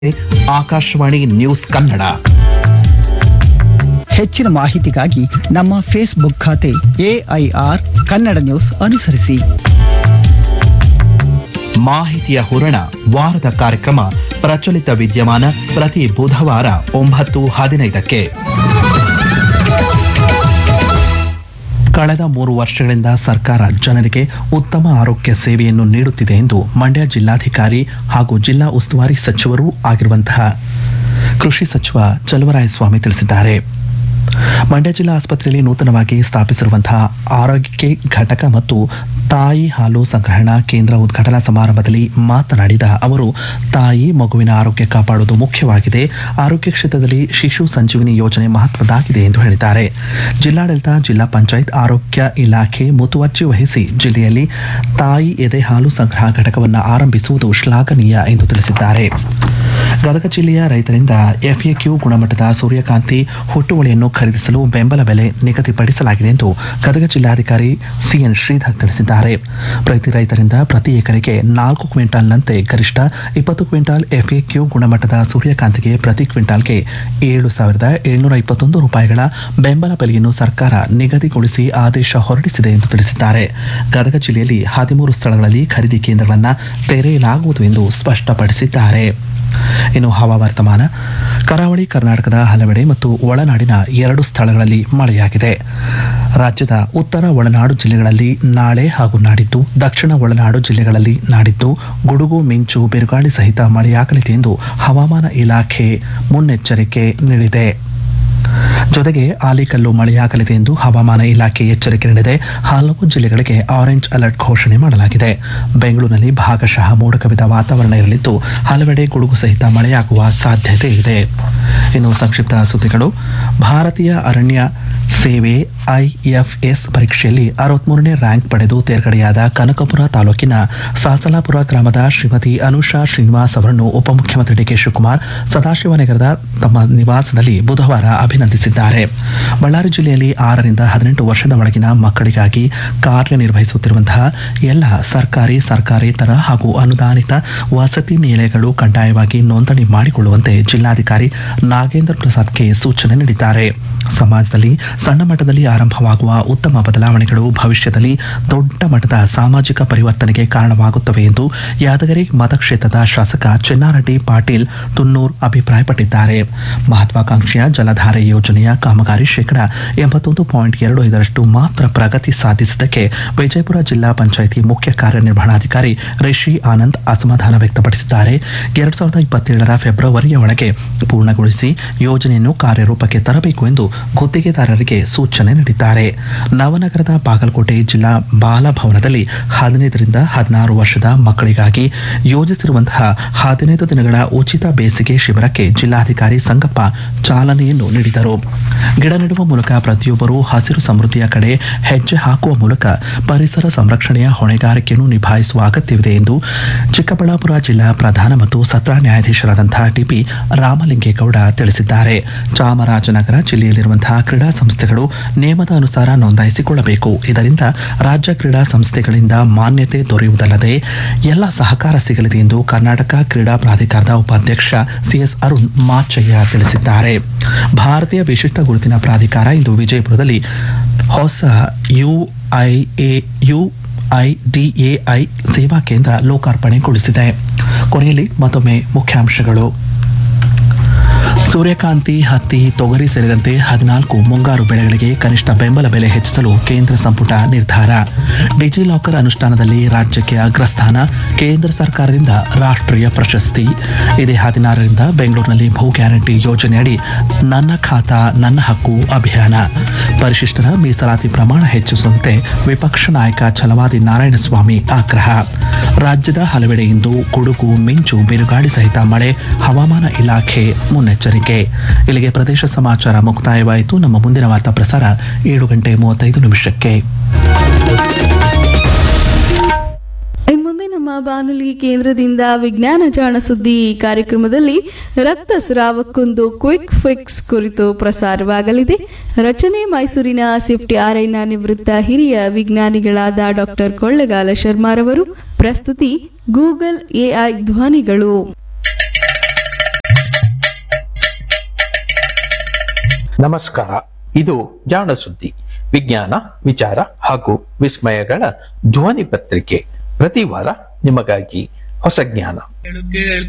Akashvani news Kannada ಹೆಚ್ಚಿನ ಮಾಹಿತಿಗಾಗಿ ನಮ್ಮ ಫೇಸ್ಬುಕ್ ಖಾತೆ ಎಐಆರ್ ಕನ್ನಡ ನ್ಯೂಸ್ ಅನುಸರಿಸಿ ಮಾಹಿತಿಯ ಹೂರಣ ವಾರದ ಕಾರ್ಯಕ್ರಮ ಪ್ರಚಲಿತ ವಿದ್ಯಮಾನ ಪ್ರತಿ ಬುಧವಾರ ಒಂಬತ್ತು ಹದಿನೈದಕ್ಕೆ ಕಳೆದ ಮೂರು ವರ್ಷಗಳಿಂದ ಸರ್ಕಾರ ಜನರಿಗೆ ಉತ್ತಮ ಆರೋಗ್ಯ ಸೇವೆಯನ್ನು ನೀಡುತ್ತಿದೆ ಎಂದು ಮಂಡ್ಯ ಜಿಲ್ಲಾಧಿಕಾರಿ ಹಾಗೂ ಜಿಲ್ಲಾ ಉಸ್ತುವಾರಿ ಸಚಿವರೂ ಆಗಿರುವಂತಹ ಕೃಷಿ ಸಚಿವ ಚಲುವರಾಯಸ್ವಾಮಿ ತಿಳಿಸಿದ್ದಾರೆ ಮಂಡ್ಯ ಜಿಲ್ಲಾ ಆಸ್ಪತ್ರೆಯಲ್ಲಿ ನೂತನವಾಗಿ ಸ್ಥಾಪಿಸಿರುವಂತಹ ಆರೋಗ್ಯ ಘಟಕ ಮತ್ತು ತಾಯಿ ಹಾಲು ಸಂಗ್ರಹಣಾ ಕೇಂದ್ರ ಉದ್ಘಾಟನಾ ಸಮಾರಂಭದಲ್ಲಿ ಮಾತನಾಡಿದ ಅವರು ತಾಯಿ ಮಗುವಿನ ಆರೋಗ್ಯ ಕಾಪಾಡುವುದು ಮುಖ್ಯವಾಗಿದೆ ಆರೋಗ್ಯ ಕ್ಷೇತ್ರದಲ್ಲಿ ಶಿಶು ಸಂಜೀವಿನಿ ಯೋಜನೆ ಮಹತ್ವದಾಗಿದೆ ಎಂದು ಹೇಳಿದ್ದಾರೆ ಜಿಲ್ಲಾಡಳಿತ ಜಿಲ್ಲಾ ಪಂಚಾಯತ್ ಆರೋಗ್ಯ ಇಲಾಖೆ ಮುತುವರ್ಜಿ ವಹಿಸಿ ಜಿಲ್ಲೆಯಲ್ಲಿ ತಾಯಿ ಎದೆ ಹಾಲು ಸಂಗ್ರಹ ಘಟಕವನ್ನು ಆರಂಭಿಸುವುದು ಶ್ಲಾಘನೀಯ ಎಂದು ತಿಳಿಸಿದ್ದಾರೆ ಗದಗ ಜಿಲ್ಲೆಯ ರೈತರಿಂದ ಎಫ್ಎಕ್ಯೂ ಗುಣಮಟ್ಟದ ಸೂರ್ಯಕಾಂತಿ ಹುಟ್ಟುವಳಿಯನ್ನು ಖರೀದಿಸಲು ಬೆಂಬಲ ಬೆಲೆ ನಿಗದಿಪಡಿಸಲಾಗಿದೆ ಎಂದು ಗದಗ ಜಿಲ್ಲಾಧಿಕಾರಿ ಸಿಎನ್ ಶ್ರೀಧರ್ ತಿಳಿಸಿದ್ದಾರೆ ಪ್ರತಿ ರೈತರಿಂದ ಪ್ರತಿ ಎಕರೆಗೆ ನಾಲ್ಕು ಕ್ವಿಂಟಾಲ್ನಂತೆ ಗರಿಷ್ಠ ಇಪ್ಪತ್ತು ಕ್ವಿಂಟಾಲ್ ಎಫ್ಎಕ್ಯೂ ಗುಣಮಟ್ಟದ ಸೂರ್ಯಕಾಂತಿಗೆ ಪ್ರತಿ ಕ್ವಿಂಟಾಲ್ಗೆ ಏಳು ಸಾವಿರದ ಏಳ್ನೂರ ಇಪ್ಪತ್ತೊಂದು ರೂಪಾಯಿಗಳ ಬೆಂಬಲ ಬೆಲೆಯನ್ನು ಸರ್ಕಾರ ನಿಗದಿಗೊಳಿಸಿ ಆದೇಶ ಹೊರಡಿಸಿದೆ ಎಂದು ತಿಳಿಸಿದ್ದಾರೆ ಗದಗ ಜಿಲ್ಲೆಯಲ್ಲಿ ಹದಿಮೂರು ಸ್ಥಳಗಳಲ್ಲಿ ಖರೀದಿ ಕೇಂದ್ರಗಳನ್ನು ತೆರೆಯಲಾಗುವುದು ಎಂದು ಸ್ಪಷ್ಟಪಡಿಸಿದ್ದಾರೆ ಇನ್ನು ಹವಾವರ್ತಮಾನ ಕರಾವಳಿ ಕರ್ನಾಟಕದ ಹಲವೆಡೆ ಮತ್ತು ಒಳನಾಡಿನ ಎರಡು ಸ್ಥಳಗಳಲ್ಲಿ ಮಳೆಯಾಗಿದೆ ರಾಜ್ಯದ ಉತ್ತರ ಒಳನಾಡು ಜಿಲ್ಲೆಗಳಲ್ಲಿ ನಾಳೆ ಹಾಗೂ ನಾಡಿದ್ದು ದಕ್ಷಿಣ ಒಳನಾಡು ಜಿಲ್ಲೆಗಳಲ್ಲಿ ನಾಡಿದ್ದು ಗುಡುಗು ಮಿಂಚು ಬಿರುಗಾಳಿ ಸಹಿತ ಮಳೆಯಾಗಲಿದೆ ಎಂದು ಹವಾಮಾನ ಇಲಾಖೆ ಮುನ್ನೆಚ್ಚರಿಕೆ ನೀಡಿದೆ ಜೊತೆಗೆ ಆಲಿಕಲ್ಲು ಮಳೆಯಾಗಲಿದೆ ಎಂದು ಹವಾಮಾನ ಇಲಾಖೆ ಎಚ್ಚರಿಕೆ ನೀಡಿದೆ ಹಲವು ಜಿಲ್ಲೆಗಳಿಗೆ ಆರೆಂಜ್ ಅಲರ್ಟ್ ಘೋಷಣೆ ಮಾಡಲಾಗಿದೆ ಬೆಂಗಳೂರಿನಲ್ಲಿ ಭಾಗಶಃ ಮೋಡ ಕವಿದ ವಾತಾವರಣ ಇರಲಿದ್ದು ಹಲವೆಡೆ ಗುಡುಗು ಸಹಿತ ಮಳೆಯಾಗುವ ಸಾಧ್ಯತೆ ಇದೆ ಇನ್ನು ಸಂಕ್ಷಿಪ್ತ ಸುದ್ದಿಗಳು ಭಾರತೀಯ ಅರಣ್ಯ ಸೇವೆ ಐಎಫ್ಎಸ್ ಪರೀಕ್ಷೆಯಲ್ಲಿ ಅರವತ್ಮೂರನೇ ರ್ಯಾಂಕ್ ಪಡೆದು ತೇರ್ಗಡೆಯಾದ ಕನಕಪುರ ತಾಲೂಕಿನ ಸಾಸಲಾಪುರ ಗ್ರಾಮದ ಶ್ರೀಮತಿ ಅನುಷಾ ಶ್ರೀನಿವಾಸ್ ಅವರನ್ನು ಉಪಮುಖ್ಯಮಂತ್ರಿ ಡಿಕೆ ಶಿವಕುಮಾರ್ ಸದಾಶಿವನಗರದ ತಮ್ಮ ನಿವಾಸದಲ್ಲಿ ಬುಧವಾರ ಅಭಿನಂದಿಸಿದ್ದಾರೆ ಬಳ್ಳಾರಿ ಜಿಲ್ಲೆಯಲ್ಲಿ ಆರರಿಂದ ಹದಿನೆಂಟು ವರ್ಷದ ಒಳಗಿನ ಮಕ್ಕಳಿಗಾಗಿ ಕಾರ್ಯನಿರ್ವಹಿಸುತ್ತಿರುವಂತಹ ಎಲ್ಲ ಸರ್ಕಾರಿ ಸರ್ಕಾರೇತರ ಹಾಗೂ ಅನುದಾನಿತ ವಸತಿ ನಿಲಯಗಳು ಕಡ್ಡಾಯವಾಗಿ ನೋಂದಣಿ ಮಾಡಿಕೊಳ್ಳುವಂತೆ ಜಿಲ್ಲಾಧಿಕಾರಿ ನಾಗೇಂದ್ರ ಪ್ರಸಾದ್ಗೆ ಸೂಚನೆ ನೀಡಿದ್ದಾರೆ ಸಮಾಜದಲ್ಲಿ ಸಣ್ಣ ಮಟ್ಟದಲ್ಲಿ ಆರಂಭವಾಗುವ ಉತ್ತಮ ಬದಲಾವಣೆಗಳು ಭವಿಷ್ಯದಲ್ಲಿ ದೊಡ್ಡ ಮಟ್ಟದ ಸಾಮಾಜಿಕ ಪರಿವರ್ತನೆಗೆ ಕಾರಣವಾಗುತ್ತವೆ ಎಂದು ಯಾದಗಿರಿ ಮತಕ್ಷೇತ್ರದ ಶಾಸಕ ಚೆನ್ನಾರೆಡ್ಡಿ ಪಾಟೀಲ್ ತುನ್ನೂರ್ ಅಭಿಪ್ರಾಯಪಟ್ಟಿದ್ದಾರೆ ಮಹತ್ವಾಕಾಂಕ್ಷೆಯ ಜಲಧಾರೆ ಯೋಜನೆಯ ಕಾಮಗಾರಿ ಶೇಕಡ ಎಂಬತ್ತೊಂದು ಪಾಯಿಂಟ್ ಎರಡು ಐದರಷ್ಟು ಮಾತ್ರ ಪ್ರಗತಿ ಸಾಧಿಸಿದ್ದಕ್ಕೆ ವಿಜಯಪುರ ಜಿಲ್ಲಾ ಪಂಚಾಯಿತಿ ಮುಖ್ಯ ಕಾರ್ಯನಿರ್ವಹಣಾಧಿಕಾರಿ ರಿಷಿ ಆನಂದ್ ಅಸಮಾಧಾನ ವ್ಯಕ್ತಪಡಿಸಿದ್ದಾರೆ ಎರಡ್ ಸಾವಿರದ ಇಪ್ಪತ್ತೇಳರ ಫೆಬ್ರವರಿಯ ಒಳಗೆ ಪೂರ್ಣಗೊಳಿಸಿ ಯೋಜನೆಯನ್ನು ಕಾರ್ಯರೂಪಕ್ಕೆ ತರಬೇಕು ಎಂದು ಗುತ್ತಿಗೆದಾರರಿಗೆ ಸೂಚನೆ ನೀಡಿದ್ದಾರೆ ನವನಗರದ ಬಾಗಲಕೋಟೆ ಜಿಲ್ಲಾ ಬಾಲಭವನದಲ್ಲಿ ಹದಿನೈದರಿಂದ ಹದಿನಾರು ವರ್ಷದ ಮಕ್ಕಳಿಗಾಗಿ ಯೋಜಿಸಿರುವಂತಹ ಹದಿನೈದು ದಿನಗಳ ಉಚಿತ ಬೇಸಿಗೆ ಶಿಬಿರಕ್ಕೆ ಜಿಲ್ಲಾಧಿಕಾರಿ ಸಂಗಪ್ಪ ಚಾಲನೆಯನ್ನು ನೀಡಿದರು ಗಿಡ ನೆಡುವ ಮೂಲಕ ಪ್ರತಿಯೊಬ್ಬರೂ ಹಸಿರು ಸಮೃದ್ಧಿಯ ಕಡೆ ಹೆಜ್ಜೆ ಹಾಕುವ ಮೂಲಕ ಪರಿಸರ ಸಂರಕ್ಷಣೆಯ ಹೊಣೆಗಾರಿಕೆಯನ್ನು ನಿಭಾಯಿಸುವ ಅಗತ್ಯವಿದೆ ಎಂದು ಚಿಕ್ಕಬಳ್ಳಾಪುರ ಜಿಲ್ಲಾ ಪ್ರಧಾನ ಮತ್ತು ಸತ್ರ ನ್ಯಾಯಾಧೀಶರಾದಂತಹ ಟಿಪಿ ರಾಮಲಿಂಗೇಗೌಡ ತಿಳಿಸಿದ್ದಾರೆ ಚಾಮರಾಜನಗರ ಜಿಲ್ಲೆಯಲ್ಲಿರುವಂತಹ ಕ್ರೀಡಾ ಸಂಸ್ಥೆಗಳು ನಿಯಮದ ಅನುಸಾರ ನೋಂದಾಯಿಸಿಕೊಳ್ಳಬೇಕು ಇದರಿಂದ ರಾಜ್ಯ ಕ್ರೀಡಾ ಸಂಸ್ಥೆಗಳಿಂದ ಮಾನ್ಯತೆ ದೊರೆಯುವುದಲ್ಲದೆ ಎಲ್ಲ ಸಹಕಾರ ಸಿಗಲಿದೆ ಎಂದು ಕರ್ನಾಟಕ ಕ್ರೀಡಾ ಪ್ರಾಧಿಕಾರದ ಉಪಾಧ್ಯಕ್ಷ ಸಿಎಸ್ ಅರುಣ್ ಮಾಚಯ್ಯ ತಿಳಿಸಿದ್ದಾರೆ ಭಾರತೀಯ ವಿಶಿಷ್ಟ ಗುರುತಿನ ಪ್ರಾಧಿಕಾರ ಇಂದು ವಿಜಯಪುರದಲ್ಲಿ ಹೊಸ ಯುಐಎ ಯುಐಡಿಎಐ ಸೇವಾ ಕೇಂದ್ರ ಲೋಕಾರ್ಪಣೆಗೊಳಿಸಿದೆ ಕೊನೆಯಲ್ಲಿ ಮತ್ತೊಮ್ಮೆ ಮುಖ್ಯಾಂಶಗಳು ಸೂರ್ಯಕಾಂತಿ ಹತ್ತಿ ತೊಗರಿ ಸೇರಿದಂತೆ ಹದಿನಾಲ್ಕು ಮುಂಗಾರು ಬೆಳೆಗಳಿಗೆ ಕನಿಷ್ಠ ಬೆಂಬಲ ಬೆಲೆ ಹೆಚ್ಚಿಸಲು ಕೇಂದ್ರ ಸಂಪುಟ ನಿರ್ಧಾರ ಡಿಜಿ ಲಾಕರ್ ಅನುಷ್ಠಾನದಲ್ಲಿ ರಾಜ್ಯಕ್ಕೆ ಅಗ್ರಸ್ಥಾನ ಕೇಂದ್ರ ಸರ್ಕಾರದಿಂದ ರಾಷ್ಟ್ರೀಯ ಪ್ರಶಸ್ತಿ ಇದೇ ಹದಿನಾರರಿಂದ ಬೆಂಗಳೂರಿನಲ್ಲಿ ಭೂ ಗ್ಯಾರಂಟಿ ಯೋಜನೆಯಡಿ ನನ್ನ ಖಾತಾ ನನ್ನ ಹಕ್ಕು ಅಭಿಯಾನ ಪರಿಶಿಷ್ಟರ ಮೀಸಲಾತಿ ಪ್ರಮಾಣ ಹೆಚ್ಚಿಸುವಂತೆ ವಿಪಕ್ಷ ನಾಯಕ ಛಲವಾದಿ ನಾರಾಯಣಸ್ವಾಮಿ ಆಗ್ರಹ ರಾಜ್ಯದ ಹಲವೆಡೆ ಇಂದು ಗುಡುಗು ಮಿಂಚು ಬಿರುಗಾಳಿ ಸಹಿತ ಮಳೆ ಹವಾಮಾನ ಇಲಾಖೆ ಮುನ್ನೆಚ್ಚರಿಕೆ ಇಲ್ಲಿಗೆ ಪ್ರದೇಶ ಸಮಾಚಾರ ಮುಕ್ತಾಯವಾಯಿತು ನಮ್ಮ ಮುಂದಿನ ವಾರ್ತಾ ಪ್ರಸಾರ ಏಳು ಗಂಟೆ ಮೂವತ್ತೈದು ನಿಮಿಷಕ್ಕೆ ಇನ್ಮುಂದೆ ನಮ್ಮ ಬಾನುಲಿ ಕೇಂದ್ರದಿಂದ ವಿಜ್ಞಾನ ಜಾಣ ಸುದ್ದಿ ಈ ಕಾರ್ಯಕ್ರಮದಲ್ಲಿ ರಕ್ತಸ್ರಾವಕ್ಕೊಂದು ಕ್ವಿಕ್ ಫಿಕ್ಸ್ ಕುರಿತು ಪ್ರಸಾರವಾಗಲಿದೆ ರಚನೆ ಮೈಸೂರಿನ ಸಿಫ್ಟಿ ಆರ್ಐನ ನಿವೃತ್ತ ಹಿರಿಯ ವಿಜ್ಞಾನಿಗಳಾದ ಡಾಕ್ಟರ್ ಕೊಳ್ಳೆಗಾಲ ಶರ್ಮಾರವರು ಪ್ರಸ್ತುತಿ ಗೂಗಲ್ ಎಐ ಧ್ವನಿಗಳು ನಮಸ್ಕಾರ ಇದು ಜಾಣ ಸುದ್ದಿ ವಿಜ್ಞಾನ ವಿಚಾರ ಹಾಗೂ ವಿಸ್ಮಯಗಳ ಧ್ವನಿ ಪತ್ರಿಕೆ ಪ್ರತಿ ವಾರ ನಿಮಗಾಗಿ ಹೊಸ ಜ್ಞಾನ ಕೇಳು ಕೇಳು